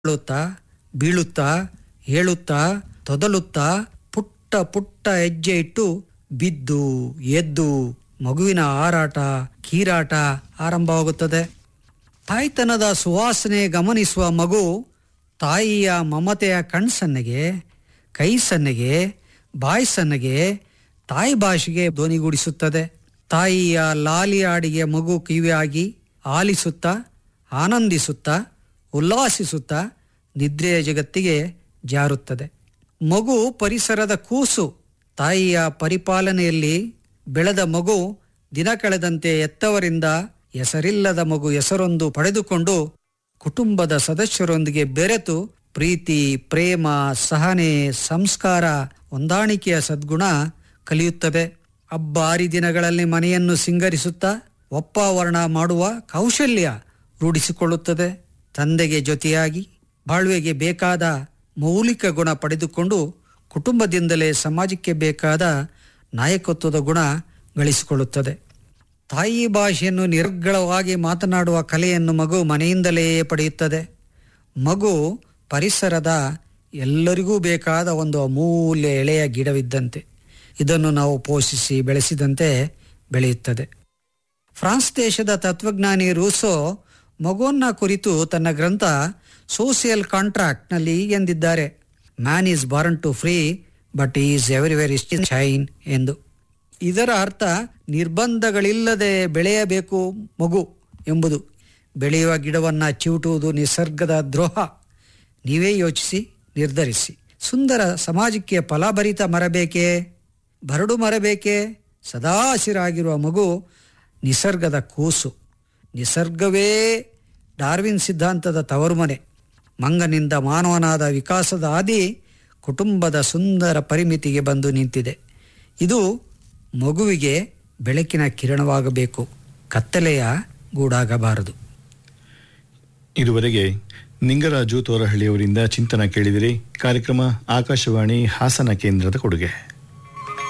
ಬೀಳುತ್ತಾ ಬೀಳುತ್ತಾ ಹೇಳುತ್ತಾ ತೊದಲುತ್ತಾ ಪುಟ್ಟ ಪುಟ್ಟ ಹೆಜ್ಜೆ ಇಟ್ಟು ಬಿದ್ದು ಎದ್ದು ಮಗುವಿನ ಹಾರಾಟ ಕೀರಾಟ ಆರಂಭವಾಗುತ್ತದೆ ತಾಯ್ತನದ ಸುವಾಸನೆ ಗಮನಿಸುವ ಮಗು ತಾಯಿಯ ಮಮತೆಯ ಕಣ್ಸನ್ನೆಗೆ ಕೈ ಸನ್ನೆಗೆ ಬಾಯಿ ಸನ್ನೆಗೆ ತಾಯಿ ಭಾಷೆಗೆ ಧ್ವನಿಗೂಡಿಸುತ್ತದೆ ತಾಯಿಯ ಲಾಲಿ ಹಾಡಿಗೆ ಮಗು ಕಿವಿಯಾಗಿ ಆಲಿಸುತ್ತಾ ಆನಂದಿಸುತ್ತಾ ಉಲ್ಲಾಸಿಸುತ್ತಾ ನಿದ್ರೆಯ ಜಗತ್ತಿಗೆ ಜಾರುತ್ತದೆ ಮಗು ಪರಿಸರದ ಕೂಸು ತಾಯಿಯ ಪರಿಪಾಲನೆಯಲ್ಲಿ ಬೆಳೆದ ಮಗು ದಿನ ಕಳೆದಂತೆ ಎತ್ತವರಿಂದ ಹೆಸರಿಲ್ಲದ ಮಗು ಹೆಸರೊಂದು ಪಡೆದುಕೊಂಡು ಕುಟುಂಬದ ಸದಸ್ಯರೊಂದಿಗೆ ಬೆರೆತು ಪ್ರೀತಿ ಪ್ರೇಮ ಸಹನೆ ಸಂಸ್ಕಾರ ಹೊಂದಾಣಿಕೆಯ ಸದ್ಗುಣ ಕಲಿಯುತ್ತದೆ ಹಬ್ಬ ಹರಿದಿನಗಳಲ್ಲಿ ಮನೆಯನ್ನು ಸಿಂಗರಿಸುತ್ತಾ ಒಪ್ಪಾವರಣ ಮಾಡುವ ಕೌಶಲ್ಯ ರೂಢಿಸಿಕೊಳ್ಳುತ್ತದೆ ತಂದೆಗೆ ಜೊತೆಯಾಗಿ ಬಾಳ್ವೆಗೆ ಬೇಕಾದ ಮೌಲಿಕ ಗುಣ ಪಡೆದುಕೊಂಡು ಕುಟುಂಬದಿಂದಲೇ ಸಮಾಜಕ್ಕೆ ಬೇಕಾದ ನಾಯಕತ್ವದ ಗುಣ ಗಳಿಸಿಕೊಳ್ಳುತ್ತದೆ ತಾಯಿ ಭಾಷೆಯನ್ನು ನಿರ್ಗಳವಾಗಿ ಮಾತನಾಡುವ ಕಲೆಯನ್ನು ಮಗು ಮನೆಯಿಂದಲೇ ಪಡೆಯುತ್ತದೆ ಮಗು ಪರಿಸರದ ಎಲ್ಲರಿಗೂ ಬೇಕಾದ ಒಂದು ಅಮೂಲ್ಯ ಎಳೆಯ ಗಿಡವಿದ್ದಂತೆ ಇದನ್ನು ನಾವು ಪೋಷಿಸಿ ಬೆಳೆಸಿದಂತೆ ಬೆಳೆಯುತ್ತದೆ ಫ್ರಾನ್ಸ್ ದೇಶದ ತತ್ವಜ್ಞಾನಿ ರೂಸೋ ಮಗುವನ್ನ ಕುರಿತು ತನ್ನ ಗ್ರಂಥ ಸೋಸಿಯಲ್ ಕಾಂಟ್ರಾಕ್ಟ್ನಲ್ಲಿ ಎಂದಿದ್ದಾರೆ man is born to free but is everywhere is shine ಎಂದು ಇದರ ಅರ್ಥ ನಿರ್ಬಂಧಗಳಿಲ್ಲದೆ ಬೆಳೆಯಬೇಕು ಮಗು ಎಂಬುದು ಬೆಳೆಯುವ ಗಿಡವನ್ನು ಚಿವುಟುವುದು ನಿಸರ್ಗದ ದ್ರೋಹ ನೀವೇ ಯೋಚಿಸಿ ನಿರ್ಧರಿಸಿ ಸುಂದರ ಸಮಾಜಕ್ಕೆ ಫಲಭರಿತ ಮರ ಬೇಕೇ ಬರಡು ಮರ ಬೇಕೇ ಸದಾ ಹಸಿರಾಗಿರುವ ಮಗು ನಿಸರ್ಗದ ಕೂಸು ನಿಸರ್ಗವೇ ಡಾರ್ವಿನ್ ಸಿದ್ಧಾಂತದ ತವರುಮನೆ ಮಂಗನಿಂದ ಮಾನವನಾದ ವಿಕಾಸದ ಹಾದಿ ಕುಟುಂಬದ ಸುಂದರ ಪರಿಮಿತಿಗೆ ಬಂದು ನಿಂತಿದೆ ಇದು ಮಗುವಿಗೆ ಬೆಳಕಿನ ಕಿರಣವಾಗಬೇಕು ಕತ್ತಲೆಯ ಗೂಡಾಗಬಾರದು ಇದುವರೆಗೆ ನಿಂಗರಾಜು ತೋರಹಳ್ಳಿಯವರಿಂದ ಚಿಂತನ ಕೇಳಿದಿರಿ ಕಾರ್ಯಕ್ರಮ ಆಕಾಶವಾಣಿ ಹಾಸನ ಕೇಂದ್ರದ ಕೊಡುಗೆ